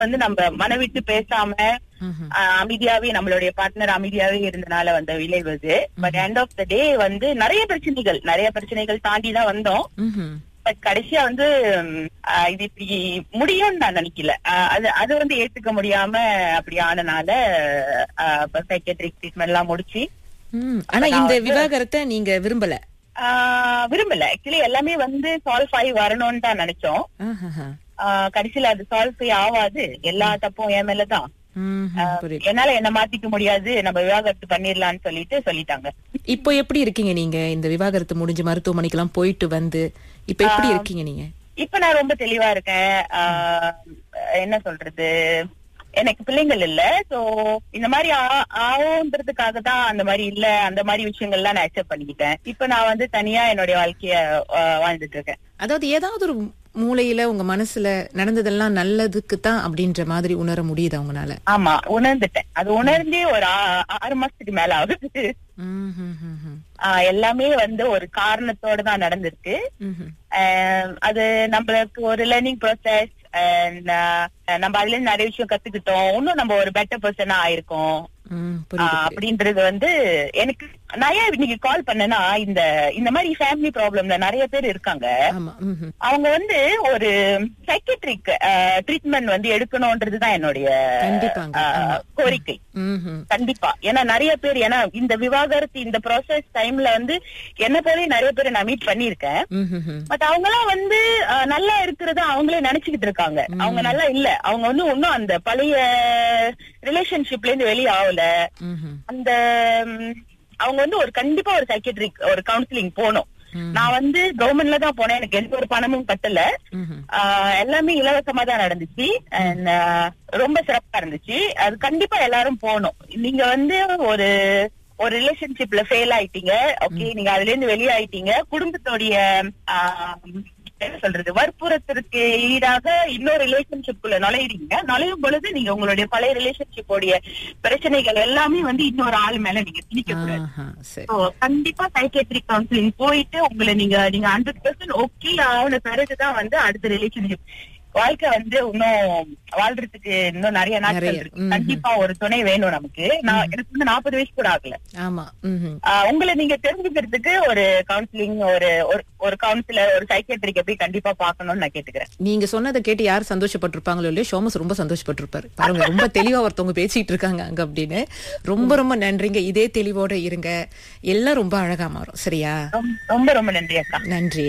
வந்து நம்ம மனவிட்டு பேசாம ம்ஹும். ஆஹ், அமைதியாவே நம்மளுடைய பார்ட்னர் அமைதியாவே இருந்தனால வந்த விளைவு இது but end of the day வந்து நிறைய பிரச்சனைகள் நிறைய பிரச்சனைகள் தாண்டி தான் வந்தோம் ம்ஹும். பட் கடைசியா வந்து ம், ஆஹ், இது இப்படி முடியும்னு நான் நினைக்கல ஆஹ், அது அது வந்து ஏத்துக்க முடியாம அப்படி ஆனனால சைக்கேட்ரிக் ட்ரீட்மெண்ட் எல்லாம் முடிச்சு ம். ஆனா இந்த விவாகரத்தை நீங்க விரும்பல ஆஹ், விரும்பல ஆக்சுவலி எல்லாமே வந்து சால்வ் ஆகி வரணும்னு தான் நினைச்சோம் ஆஹாஹா. ஆஹ், கடைசியில அது சால்வ் ஆகாது எல்லா தப்பும் என் மேலதான் ம்ஹும். புரியுது என்னால என்ன மாத்திக்க முடியாது நம்ம விவாகரத்து பண்ணிடலாம்னு சொல்லிட்டு சொல்லிட்டாங்க இப்போ எப்படி இருக்கீங்க நீங்க இந்த விவாகரத்து முடிஞ்சு மருத்துவமனைக்கெல்லாம் போயிட்டு வந்து இப்ப எப்படி இருக்கீங்க நீங்க இப்ப நான் ரொம்ப தெளிவா இருக்கேன் ஆஹ் என்ன சொல்றது எனக்கு பிள்ளைங்கள் இல்ல சோ இந்த மாதிரி ஆ- ஆகுன்றதுக்காக தான் அந்த மாதிரி இல்ல அந்த மாதிரி விஷயங்கள்லாம் நான் அக்செப்ட் பண்ணிக்கிட்டேன் இப்ப நான் வந்து தனியா என்னுடைய வாழ்க்கைய ஆஹ் வாழ்ந்துட்டு இருக்கேன் அதாவது ஏதாவது ஒரு மூலையில உங்க மனசுல நடந்ததெல்லாம் நல்லதுக்கு தான் அப்படின்ற மாதிரி உணர முடியுது உங்களால ஆமா உணர்ந்துட்டேன் அது உணர்ந்தே ஒரு ஆ- ஆறு மாசத்துக்கு மேல ஆகுது ம்ஹும்ஹும்ஹும். ஆஹ் எல்லாமே வந்து ஒரு காரணத்தோட தான் நடந்திருக்கு ம்ஹும். ஆஹ் அது நம்மளுக்கு ஒரு லேர்னிங் ப்ராசஸ் நம்ம அதுல இருந்து நிறைய விஷயம் கத்துக்கிட்டோம் இன்னும் நம்ம ஒரு பெட்டர் பர்சனா ஆயிருக்கோம் ம், ஆஹ் புரியுது புரியுது. அப்படின்றது வந்து எனக்கு நான் ஏன் இன்னைக்கு கால் பண்ணேன்னா இந்த இந்த மாதிரி ஃபேமிலி ப்ராப்ளம்ல நிறைய பேர் இருக்காங்க ஆமா ம்ஹும். அவங்க வந்து ஒரு சைக்கட்ரிக் ட்ரீட்மெண்ட் வந்து எடுக்கணும்ன்றதுதான் என்னுடைய கண்டிப்பாங்க. ஆஹ், ஆமா. கோரிக்கை ம்ஹும். கண்டிப்பா ஏன்னா நிறைய பேர் ஏன்னா இந்த விவாகரத்து இந்த ப்ராசஸ் டைம்ல வந்து என்ன போல நிறைய பேரை நான் மீட் பண்ணிருக்கேன் ம்ஹும்ஹும். பட் அவங்க எல்லாம் வந்து அஹ், நல்லா இருக்கிறத அவங்களே நினைச்சுக்கிட்டு இருக்காங்க அவங்க நல்லா இல்ல அவங்க வந்து இன்னும் அந்த பழைய ரிலேஷன்ஷிப்ல இருந்து வெளியே ஆகல ம்ஹும். அந்த ம், அவங்க வந்து ஒரு கண்டிப்பா ஒரு சைக்கட்ரிக் ஒரு கவுன்சிலிங் போகணும் ம். நான் வந்து கவர்மெண்ட்ல தான் போனேன் எனக்கு எந்த ஒரு பணமும் கட்டல ம்ஹும். ஆஹ், எல்லாமே இலவசமா தான் நடந்துச்சு And, ஆஹ், ரொம்ப சிறப்பா இருந்துச்சு அது கண்டிப்பா எல்லாரும் போகணும் நீங்க வந்து ஒரு ஒரு ரிலேஷன்ஷிப்ல ஃபெயில் ஆயிட்டீங்க ஓகே நீங்க அதுல இருந்து வெளியாயிட்டீங்க குடும்பத்தோடைய ஆஹ், என்ன சொல்றது வற்புறுத்தலுக்கு ஈடாக இன்னொரு ரிலேஷன்ஷிப்குள்ள நுழையிறீங்க நுழையும் பொழுது நீங்க உங்களுடைய பழைய ரிலேஷன்ஷிப்போடைய பிரச்சனைகள் எல்லாமே வந்து இன்னொரு ஆள் மேல நீங்க திணிக்க கூடாது ஆஹா, சரி So, கண்டிப்பா சைக்கேட்ரிக் கவுன்சிலிங் போயிட்டு உங்களை நீங்க நீங்க ஹண்ட்ரட் பர்சன்ட் ஓகே ஆன பிறகுதான் வந்து அடுத்த ரிலேஷன்ஷிப் வாழ்க்கை வந்து இன்னும் வாழ்றதுக்கு இன்னும் நிறைய நிறைய, நாட்கள் இருக்கு ம்ஹும். கண்டிப்பா ஒரு துணை வேணும் நமக்கு நான் எனக்கு வந்து நாற்பது வயசு கூட ஆகல ஆமா ம்ஹும். ஆஹ் உங்களை நீங்க தெரிஞ்சுக்கிறதுக்கு ஒரு கவுன்சிலிங் ஒரு ஒரு- ஒரு கவுன்சிலர் ஒரு சைக்கேட்ரிக் எப்படி கண்டிப்பா பார்க்கணும்னு நான் கேட்டுக்கிறேன் நீங்க சொன்னதை கேட்டு யார் சந்தோஷப்பட்டிருப்பாங்களோ இல்லையோ சோமஸ் ரொம்ப சந்தோஷப்பட்டிருப்பாரு பாருங்க ரொம்ப தெளிவா ஒருத்தவங்க பேசிட்டு இருக்காங்க அங்க அப்படின்னு ரொம்ப ரொம்ப நன்றிங்க இதே தெளிவோட இருங்க எல்லாம் ரொம்ப அழகா மாறும் சரியா ரொம்ப ரொம்ப ரொம்ப நன்றி அக்கா நன்றி